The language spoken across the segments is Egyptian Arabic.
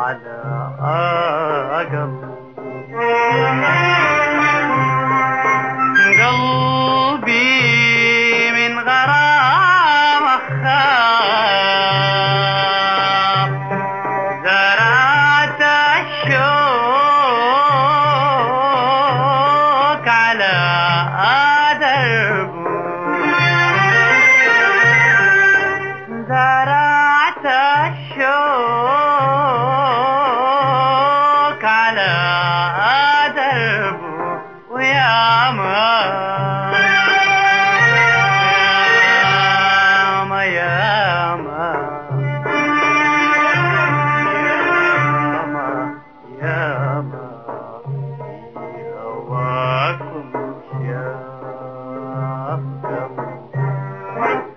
على قلبي قلبي من غرام خاف زرعت الشوك على دربه زرعت الشوك على دربه ويا ما يا ما يا ما يا ما في هواكم شافكم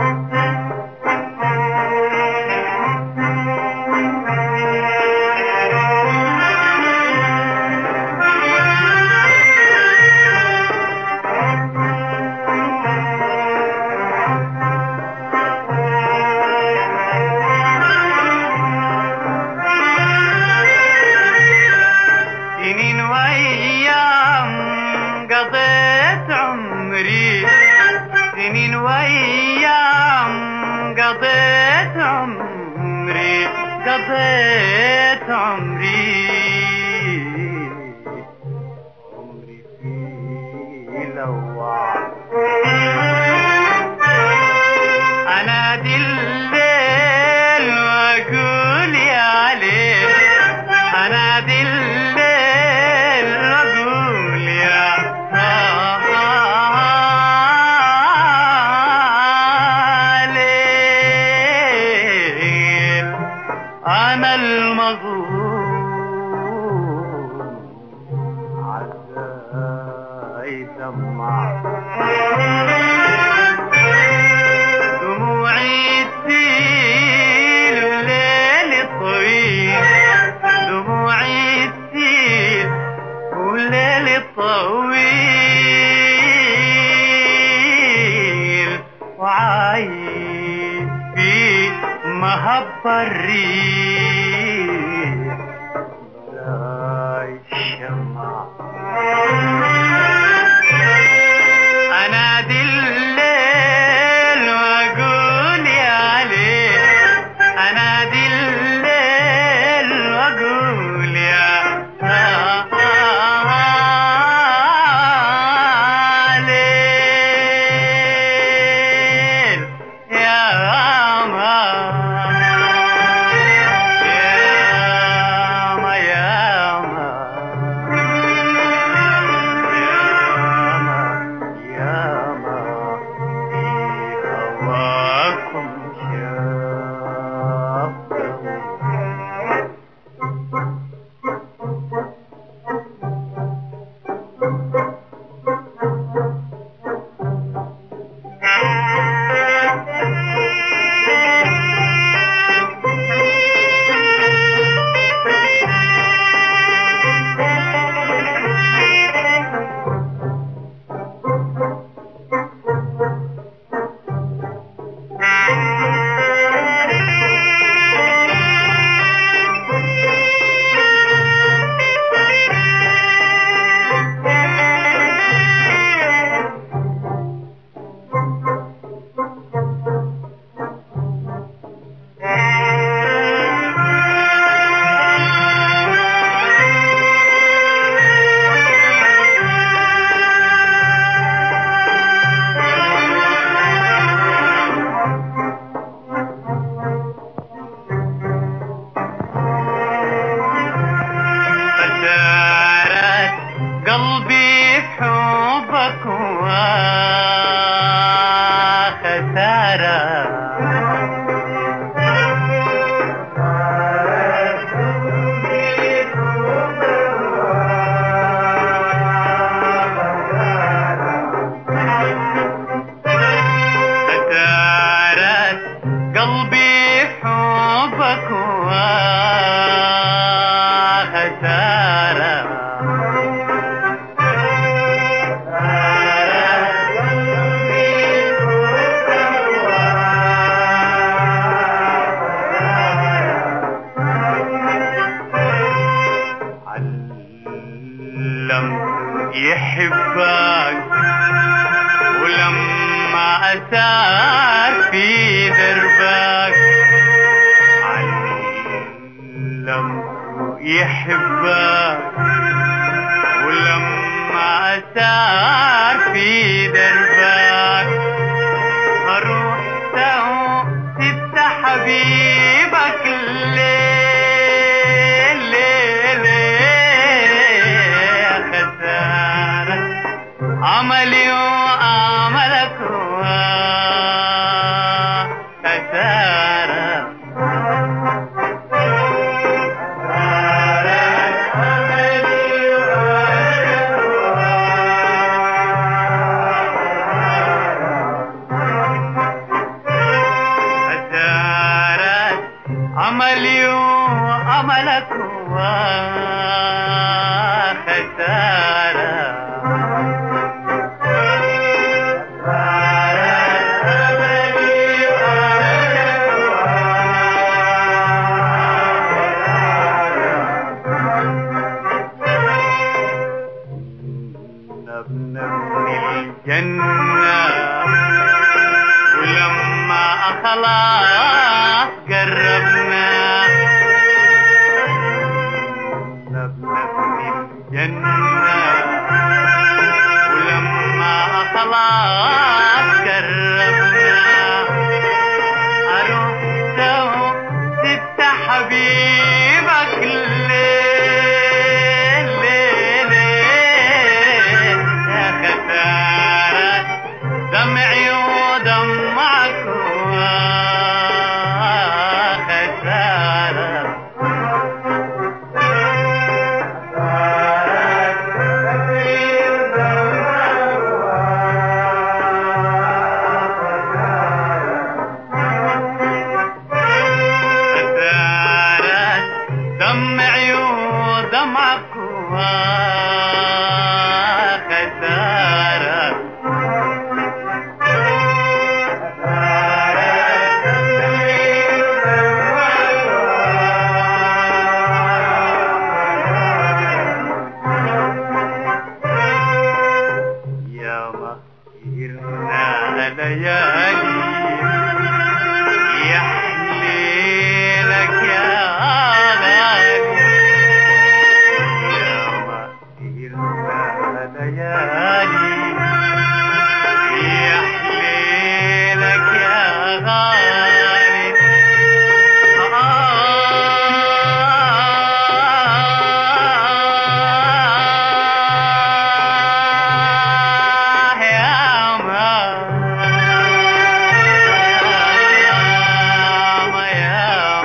سنين وايام قضيت عمري سنين وايام قضيت عمري قضيت عمري عمري في لوعة انادي الليل واقول يا ليل انادي الليل واقول يا ليل انا المظلوم عزاي دمع دموعي تسيل الليل طويل دموعي تسيل والليل طويل وعايش في مهب الريح لا الشمع انادي الليل واقول يا ليل انادي الليل واقول يا ليل يا ما يا ما يا ما ياما في هواكم شافكم يحبك ولما أسار في دربك علمته يحبك ولما أسار في دربك فرحته سبت حبيبك الليل ليل يا خسارة عملي وعملك هو خسارة خسارة عملي وعملك هو خسارة نبنى من الجنة ولما خلاص قربنا نبنى من الجنة ولما خلاص قربنا أروح له ست حبيبك الليل ليل يا خسارة دمعي ودمعك هو خسارة خسارة دمعي ودمعك هو خسارة يا مهرنا ليالي يا حليلك يا غالي يا مهرنا ليالي يا حليلك يا غالي آه يا ما يا ما يا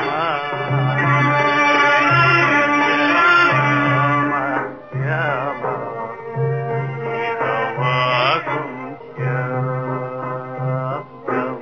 ما يا ما هواكم شاف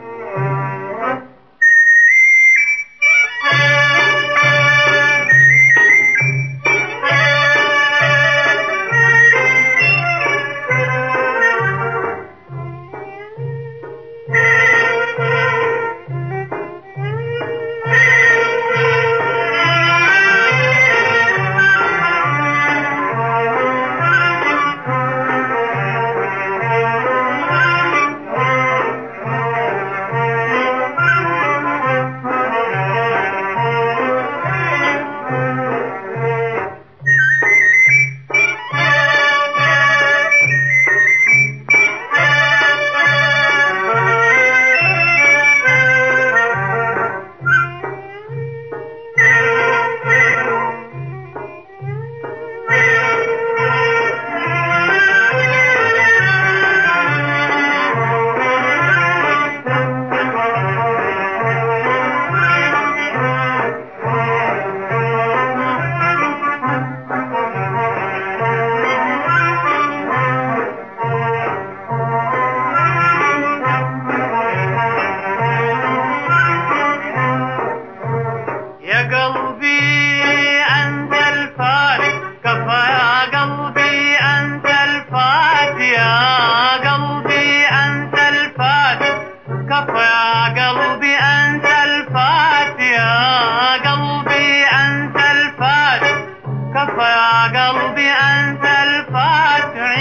يا قلبي أنت الفارق كفى يا قلبي أنت الفات يا قلبي أنت الفات كفى يا قلبي أنت الفات يا قلبي أنت الفات كفى يا قلبي أنت الفات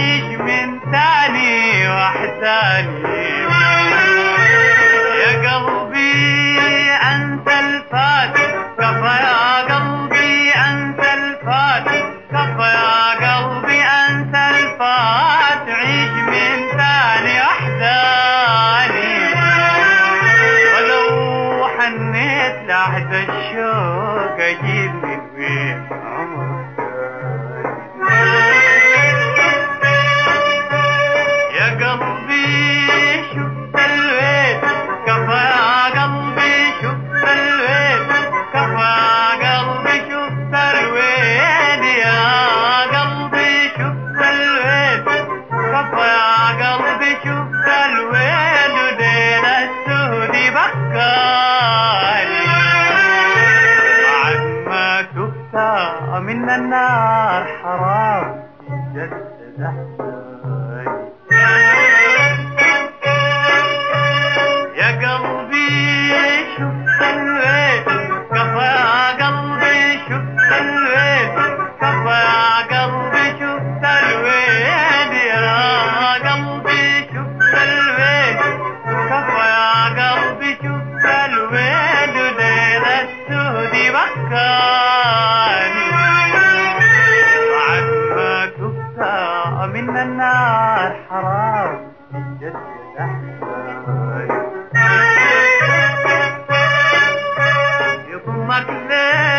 اجيب من وين عمر يا قلبي شفت الويل كفى يا قلبي شفت الويل كفى يا قلبي شفت الويل يا قلبي شفت الويل كفى يا قلبي شفت الويل ودين السهد بكاني بعد ما تبت من النار حرام جسد احزاني يا قلبي شفت الويل كفى يا قلبي شفت الويل كفى يا قلبي شفت الويل يا قلبي شفت الويل كفى يا قلبي شفت الويل وليل السهد بكاني بعد ما تبت من النار حرام جسد احزاني يضمك ليه